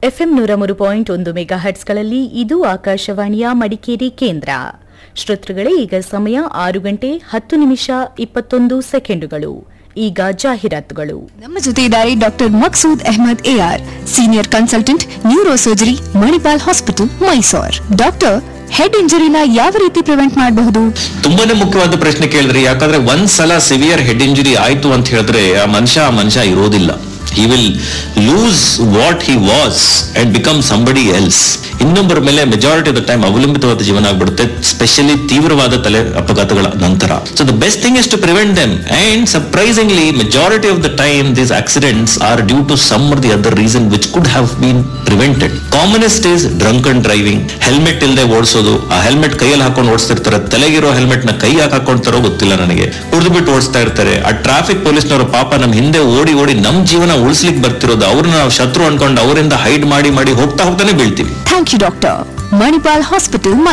FM ನೂರ ಮೂರು point ಒಂದು ಮೆಗಾ ಹರ್ಟ್ಸ್ಗಳಲ್ಲಿ ಇದು ಆಕಾಶವಾಣಿಯ ಮಡಿಕೇರಿ ಕೇಂದ್ರ ಶ್ರೋತೃಗಳೇ ಈಗ ಸಮಯ ಆರು ಗಂಟೆ ಹತ್ತು ನಿಮಿಷ ಇಪ್ಪತ್ತೊಂದು ಸೆಕೆಂಡುಗಳು ಈಗ ಜಾಹೀರಾತುಗಳು ನಮ್ಮ ಜೊತೆ ಇದ್ದಾರೆ doctor Maqsood Ahmed AR senior consultant neuro surgery Manipal hospital Mysore doctor head ಇಂಜರಿನ ಯಾವ ರೀತಿ ಪ್ರಿವೆಂಟ್ ಮಾಡಬಹುದು ತುಂಬಾನೇ ಮುಖ್ಯವಾದ ಪ್ರಶ್ನೆ ಕೇಳಿದ್ರಿ ಯಾಕಂದ್ರೆ ಒಂದ್ ಸಲ ಸಿವಿಯರ್ ಹೆಡ್ ಇಂಜುರಿ ಆಯ್ತು ಅಂತ ಹೇಳಿದ್ರೆ ಆ ಮನುಷ್ಯ ಆ ಮನುಷ್ಯ ಇರೋದಿಲ್ಲ he will lose what he was and become somebody else ಇನ್ನೊಬ್ಬರ ಮೇಲೆ ಮೆಜಾರಿಟಿ ಆಫ್ ದ ಟೈಮ್ ಅವಲಂಬಿತವಾದ ಜೀವನ ಆಗ್ಬಿಡುತ್ತೆ ಸ್ಪೆಷಲಿ ತೀವ್ರವಾದ ತಲೆ ಅಪಘಾತಗಳ ನಂತರ so the best thing is to prevent them and surprisingly majority of the time these accidents are due to some or the other reason which could have been prevented commonest is drunk and driving helmet ಇಲ್ಲದೆ ಓಡಿಸೋದು ಆ helmet ಕೈಯಲ್ಲಿ ಹಾಕೊಂಡು ಓಡಿಸ್ತಿರ್ತಾರೆ ತಲೆಗಿರೋ helmet ನ ಕೈ ಯಾಕೆ ಹಾಕೊಂಡ್ತಾರೋ ಗೊತ್ತಿಲ್ಲ ನನಗೆ ಕುಡಿದು ಬಿಟ್ಟು ಓಡಿಸ್ತಾ ಇರ್ತಾರೆ ಆ ಟ್ರಾಫಿಕ್ ಪೊಲೀಸ್ನವರು ಪಾಪ ನಮ್ ಹಿಂದೆ ಓಡಿ ಓಡಿ ನಮ್ ಜೀವನ ಉಳಿಸ್ಲಿಕ್ಕೆ ಬರ್ತಿರೋದು ಅವ್ರನ್ನ ನಾವು ಶತ್ರು ಅನ್ಕೊಂಡು ಅವರಿಂದ ಹೈಡ್ ಮಾಡಿ ಮಾಡಿ ಹೋಗ್ತಾ ಹೋಗ್ತಾನೆ ಬೀಳ್ತೀವಿ thank you doctor Manipal hospital